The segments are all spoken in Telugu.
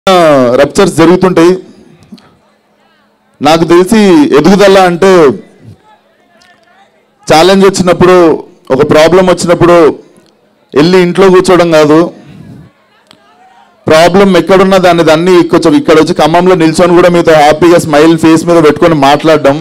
రప్చర్స్ జరుగుతుంటాయి నాకు తెలిసి ఎదుగుదల అంటే ఛాలెంజ్ వచ్చినప్పుడు ఒక ప్రాబ్లం వచ్చినప్పుడు వెళ్ళి ఇంట్లో కూర్చోవడం కాదు ప్రాబ్లం ఎక్కడున్నా దాన్ని దాన్ని కొంచెం ఇక్కడ వచ్చి ఖమ్మంలో నిల్చొని కూడా మీతో హ్యాపీగా స్మైల్ ఫేస్ మీద పెట్టుకొని మాట్లాడడం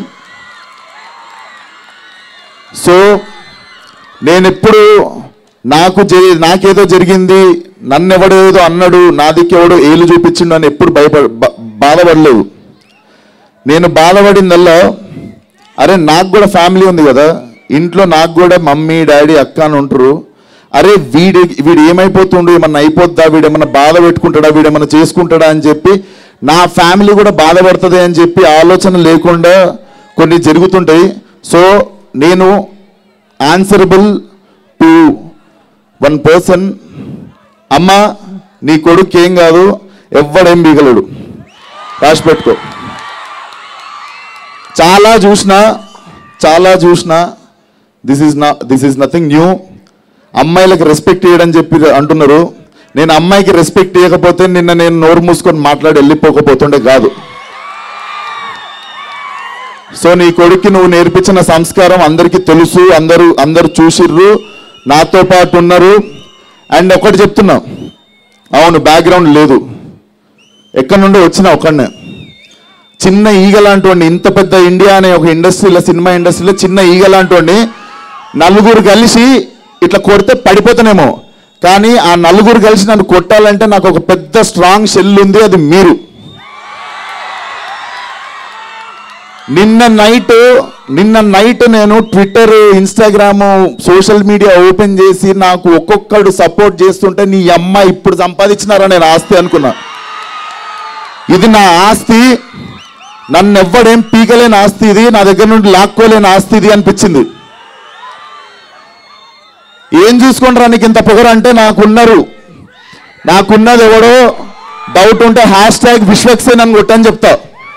సో నేను ఎప్పుడు నాకు జరి నాకేదో జరిగింది నన్ను ఎవడేదో అన్నాడు నా దిక్కెవడో ఏలు చూపించిండు అని ఎప్పుడు భయపడ బా- బాధపడలేదు నేను బాధపడిందల్లా అరే నాకు కూడా ఫ్యామిలీ ఉంది కదా ఇంట్లో నాకు కూడా మమ్మీ డాడీ అక్క అని ఉంటారు అరే వీడి వీడు ఏమైపోతుండు ఏమన్నా అయిపోద్దా వీడు ఏమన్నా బాధ పెట్టుకుంటాడా వీడు ఏమన్నా చేసుకుంటాడా అని చెప్పి నా ఫ్యామిలీ కూడా బాధపడుతుంది అని చెప్పి ఆలోచన లేకుండా కొన్ని జరుగుతుంటాయి సో నేను ఆన్సరబుల్ టు వన్ పర్సన్ అమ్మ నీ కొడుకు ఏం కాదు ఎవ్వడేం మిగలడు రాసి పెట్టుకో చాలా చూసిన చాలా చూసిన దిస్ ఈజ్ నా దిస్ ఈజ్ నథింగ్ న్యూ అమ్మాయిలకు రెస్పెక్ట్ ఇవ్వడని చెప్పి అంటున్నారు నేను అమ్మాయికి రెస్పెక్ట్ ఇవ్వకపోతే నిన్న నేను నోరు మూసుకొని మాట్లాడి వెళ్ళిపోకపోతుండే కాదు సో నీ కొడుక్కి నువ్వు నేర్పించిన సంస్కారం అందరికీ తెలుసు అందరూ అందరు చూసిర్రు నాతో పాటు ఉన్నారు అండ్ ఒకటి చెప్తున్నా అవును బ్యాక్గ్రౌండ్ లేదు ఎక్కడి నుండి వచ్చిన ఒకడినే చిన్న ఈగ లాంటి ఇంత పెద్ద ఇండియా అనే ఒక ఇండస్ట్రీలో సినిమా ఇండస్ట్రీలో చిన్న ఈగ లాంటి నలుగురు కలిసి ఇట్లా కొడితే పడిపోతానేమో కానీ ఆ నలుగురు కలిసి నన్ను కొట్టాలంటే నాకు ఒక పెద్ద స్ట్రాంగ్ షెల్ ఉంది అది మీరు నిన్న నైట్ నిన్న నైట్ నేను Twitter Instagram social media open చేసి నాకు ఒక్కొక్కడు సపోర్ట్ చేస్తుంటే నీ అమ్మ ఇప్పుడు సంపాదించినారా నేను ఆస్తి అనుకున్నా ఇది నా ఆస్తి నన్ను ఎవ్వడేం పీకలేని ఆస్తి ఇది నా దగ్గర నుండి లాక్కోలేని ఆస్తి ఇది అనిపించింది ఏం చూసుకుంటారా నీకు ఇంత పొగరు అంటే నాకున్నారు నాకున్నది ఎవడో డౌట్ ఉంటే హ్యాష్ ట్యాగ్ విశ్వక్సేన్ అని కొట్టని చెప్తా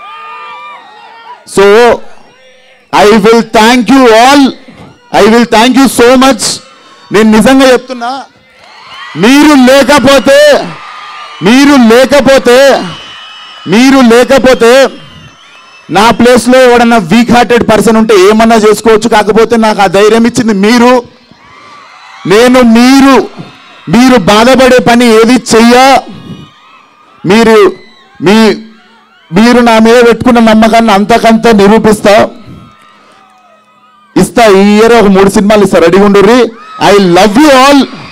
so I will thank you all I will thank you so much నేను నిజంగా చెప్తున్నా మీరు లేకపోతే మీరు లేకపోతే మీరు లేకపోతే నా ప్లేస్లో ఎవడన్నా వీక్ హార్టెడ్ పర్సన్ ఉంటే ఏమన్నా చేసుకోవచ్చు కాకపోతే నాకు ఆ ధైర్యం ఇచ్చింది మీరు నేను మీరు మీరు బాధపడే పని ఏది చెయ్య మీరు మీ మీరు నా మీద పెట్టుకున్న నమ్మకాన్ని అంతకంత నిరూపిస్తా ఇస్తా ఈ ఇయర్ ఒక మూడు సినిమాలు ఇస్తా రెడీగా ఉండుర్రి ఐ లవ్ యూ ఆల్